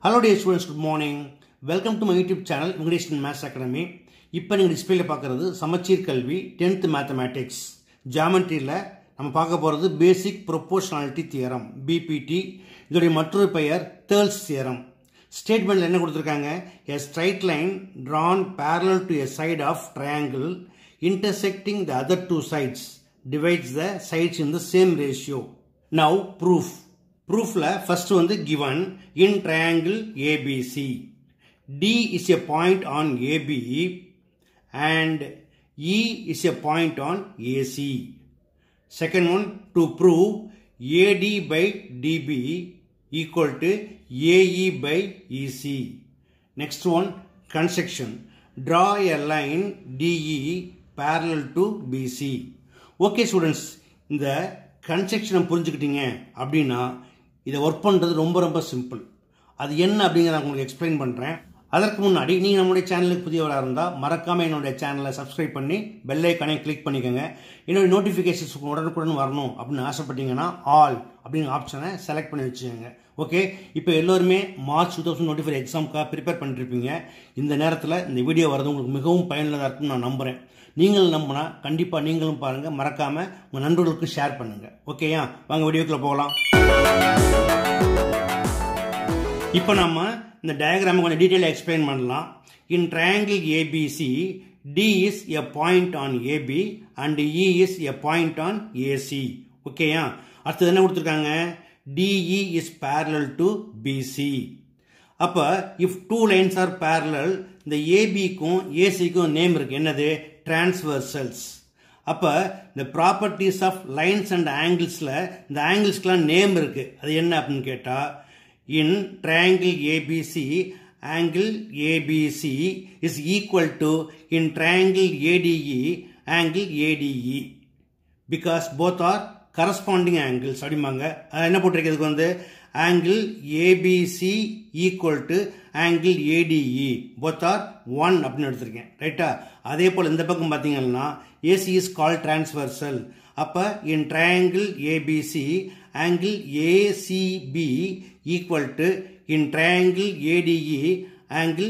Hello டே students good morning welcome to my YouTube channel English and maths academy இப்போ நீங்கள் டிஸ்பிளேல பார்க்குறது சமச்சீர் கல்வி டென்த் மேத்தமேட்டிக்ஸ் ஜாமெட்ரியில் நம்ம பார்க்க போகிறது பேசிக் ப்ரொபோஷனாலிட்டி தியரம் பிபிடி இதோடைய மற்றொரு பெயர் தேர்ல்ஸ் தியரம் ஸ்டேட்மெண்ட்டில் என்ன கொடுத்துருக்காங்க a straight line drawn parallel to a side of triangle intersecting the other two sides divides the sides in the same ratio. Now proof. ப்ரூஃபில் ஃபர்ஸ்ட் வந்து given in triangle ABC. D is a point on AB and E is a point on AC. Second one, to prove AD by DB equal to AE by EC. Next one, construction. Draw a line DE parallel to BC. Okay students இந்த கன்ஸ்ட்ரக்ஷனை புரிஞ்சுக்கிட்டீங்க அப்படின்னா இதை work பண்ணுறது ரொம்ப ரொம்ப simple அது என்ன அப்படிங்கிறத நான் உங்களுக்கு எக்ஸ்பிளைன் பண்ணுறேன் அதற்கு முன்னாடி நீங்கள் நம்மளுடைய சேனலுக்கு புதியவராக இருந்தால் மறக்காமல் என்னுடைய சேனலை சப்ஸ்கிரைப் பண்ணி பெல் ஐக்கானை கிளிக் பண்ணிக்கோங்க என்னுடைய நோட்டிஃபிகேஷன்ஸ் உடனுக்குடன் வரணும் அப்படின்னு ஆசைப்பட்டீங்கன்னா ஆல் அப்படிங்கிற ஆப்ஷனை செலக்ட் பண்ணி வச்சுக்கோங்க ஓகே இப்போ எல்லோருமே March two thousand twenty five எக்ஸாமுக்காக ப்ரிப்பேர் பண்ணிருப்பீங்க இந்த நேரத்தில் இந்த வீடியோ வரது உங்களுக்கு மிகவும் பயனுள்ளதாக இருக்கும்னு நான் நம்புகிறேன் நீங்கள் நம்பினா கண்டிப்பாக நீங்களும் பாருங்கள் மறக்காமல் உங்கள் நண்பர்களுக்கு ஷேர் பண்ணுங்கள் ஓகேயா வாங்க வீடியோக்குள்ளே போகலாம் இப்போ நம்ம இந்த டயக்ராமை கொஞ்சம் டீட்டெயிலாக எக்ஸ்பிளைன் பண்ணலாம் in triangle ABC D is a point on AB and E is a point on AC ஓகேயா அடுத்தது என்ன கொடுத்துருக்காங்க DE is parallel to BC அப்போ if two lines are parallel இந்த ஏபிக்கும் ஏசிக்கும் நேம் இருக்கு என்னது டிரான்ஸ்வர்சல்ஸ் அப்போ இந்த ப்ராப்பர்ட்டிஸ் ஆஃப் லைன்ஸ் அண்ட் ஆங்கிள்ஸில் இந்த ஆங்கிள்ஸ்க்கெலாம் நேம் இருக்குது அது என்ன அப்படின்னு கேட்டால் in triangle ABC angle ABC is equal to in triangle ADE angle ADE because both are corresponding angles அப்படிம்பாங்க அது என்ன போட்டிருக்கிறதுக்கு வந்து angle ABC equal to angle ADE both are 1 அப்படின்னு எடுத்திருக்கேன் ரைட்டா அதே போல் இந்த பக்கம் பார்த்தீங்கன்னா AC is called transversal அப்போ in triangle ABC angle ACB equal to in triangle ADE angle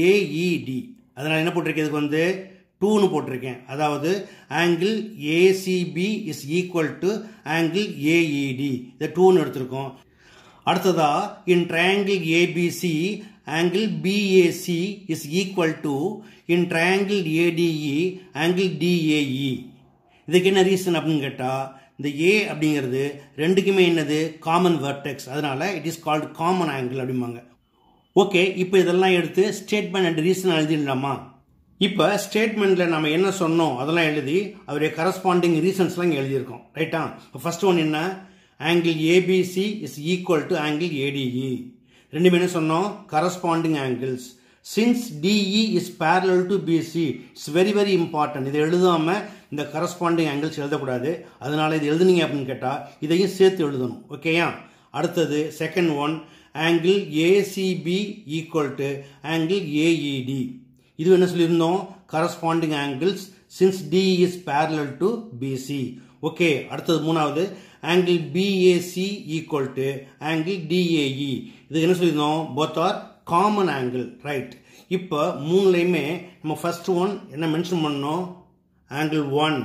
AED அதனால் என்ன போட்டிருக்கிறதுக்கு வந்து டூன்னு போட்டிருக்கேன் அதாவது angle ACB is equal to angle AED இதை டூன்னு எடுத்திருக்கோம் அடுத்ததா in triangle ABC angle BAC is equal to in triangle ADE angle DAE இதுக்கு என்ன ரீசன் அப்படின்னு கேட்டால் இந்த ஏ அப்படிங்கிறது ரெண்டுக்குமே என்னது காமன் வெர்டெக்ஸ் அதனால it is called common angle அப்படிம்பாங்க ஓகே இப்போ இதெல்லாம் எடுத்து ஸ்டேட்மெண்ட் அண்ட் ரீசன் எழுதிடலாமா இப்போ ஸ்டேட்மெண்ட்டில் நம்ம என்ன சொன்னோம் அதெல்லாம் எழுதி அவருடைய கரஸ்பாண்டிங் ரீசன்ஸ்லாம் இங்கே எழுதியிருக்கோம் ரைட்டா இப்போ ஃபர்ஸ்ட் ஒன் என்ன angle ABC is equal to angle ADE ரெண்டுமே என்ன சொன்னோம் corresponding angles since DE is parallel to BC it's very very important இதை எழுதாமல் இந்த கரஸ்பாண்டிங் ஆங்கிள்ஸ் எழுதக்கூடாது அதனால இது எழுதுனீங்க அப்படின்னு கேட்டால் இதையும் சேர்த்து எழுதணும் ஓகேயா அடுத்தது second one angle ACB equal to angle AED இது என்ன சொல்லியிருந்தோம் corresponding angles since D is parallel to BC okay அடுத்தது மூணாவது angle BAC equal to angle DAE இது என்ன சொல்லியிருந்தோம் both are common angle right இப்போ மூணுலையுமே நம்ம ஃபர்ஸ்ட் ஒன் என்ன மென்ஷன் பண்ணோம் angle 1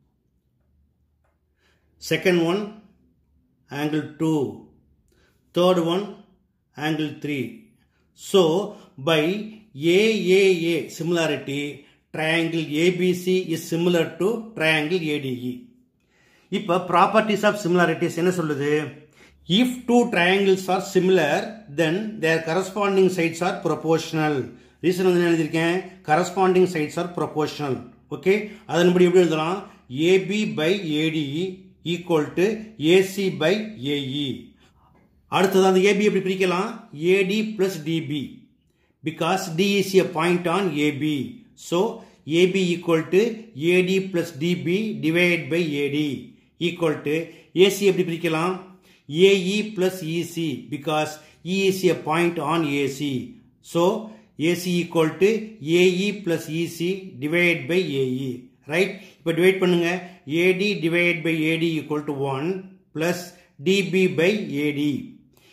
second one angle 2 third one angle 3 so by AAA similarity triangle ABC is similar to triangle ADE இப்போ properties of similarities என்ன சொல்லுது if two triangles are similar then their corresponding sides are proportional reason வந்து என்ன எழுதியிருக்கேன் corresponding sides are proportional okay அதன்படி எப்படி எழுதலாம் AB by ADE equal to AC by AE அடுத்தது அந்த ஏபி எப்படி பிரிக்கலாம் AD plus DB because D is a point on AB so AB equal to AD plus DB divide by AD equal to AC எப்படி பிரிக்கலாம் AE plus EC because E is a point on AC so AC equal to AE plus EC divided by AE. Right? இப்போ divide பண்ணுங்க AD divided by AD equal to 1 plus DB by AD.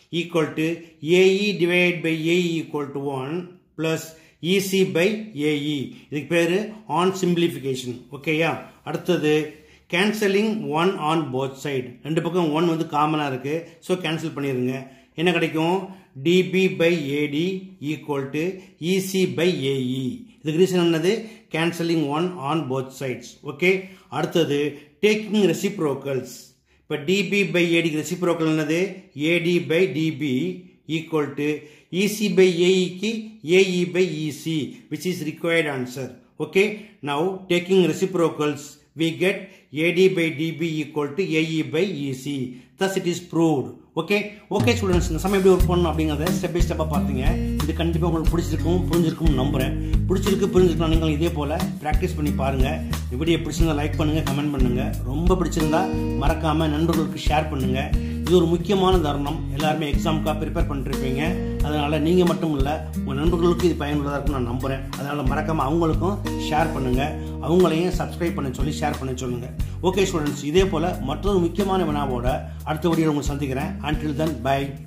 Equal to AE divide by AE equal to one plus EC by AE இதுக்கு பேர் on simplification ஓகேயா அடுத்தது cancelling one on both side ரெண்டு பக்கம் one வந்து காமனாக இருக்குது so cancel பண்ணிடுங்க என்ன கிடைக்கும் DB by AD equal to EC by AE இதுக்கு ரீசன் என்னது cancelling one on both sides okay அடுத்தது டேக்கிங் ரெசிப்ரோக்கல்ஸ் இப்போ டிபி பை ஏடிக்கு ரெசிப்ரோக்கல் என்னது AD by DB equal to EC by ஏஇக்கு AE by EC which is required answer okay now taking reciprocals we get AD by DB equal to AE by EC. Thus it is proved. Okay okay students இந்த சமயம் எப்படி work பண்ணணும் அப்படிங்கிறத step by ஸ்டெப்பாக பார்த்தீங்க இது கண்டிப்பாக உங்களுக்கு பிடிச்சிருக்கும் புரிஞ்சிருக்கும் நம்புறேன் பிடிச்சிருக்கு புரிஞ்சிருக்கலாம் நீங்கள் இதே போல் ப்ராக்டிஸ் பண்ணி பாருங்கள் இந்த வீடியோ பிடிச்சிருந்தா லைக் பண்ணுங்கள் கமெண்ட் பண்ணுங்கள் ரொம்ப பிடிச்சிருந்தா மறக்காமல் நண்பர்களுக்கு ஷேர் பண்ணுங்கள் இது ஒரு முக்கியமான தருணம் எல்லாருமே எக்ஸாமுக்காக ப்ரிப்பேர் பண்ணிருப்பீங்க அதனால் நீங்கள் மட்டும் இல்லை உங்கள் நண்பர்களுக்கு இது பயனுள்ளதாக இருக்கும் நான் நம்புகிறேன் அதனால் மறக்காமல் அவங்களுக்கும் ஷேர் பண்ணுங்கள் அவங்களையும் சப்ஸ்கிரைப் பண்ண சொல்லி ஷேர் பண்ண சொல்லுங்கள் ஓகே ஸ்டூடெண்ட்ஸ் இதே போல் மற்றொரு முக்கியமான வினாவோட அடுத்த வீடியோ உங்களை சந்திக்கிறேன் until then bye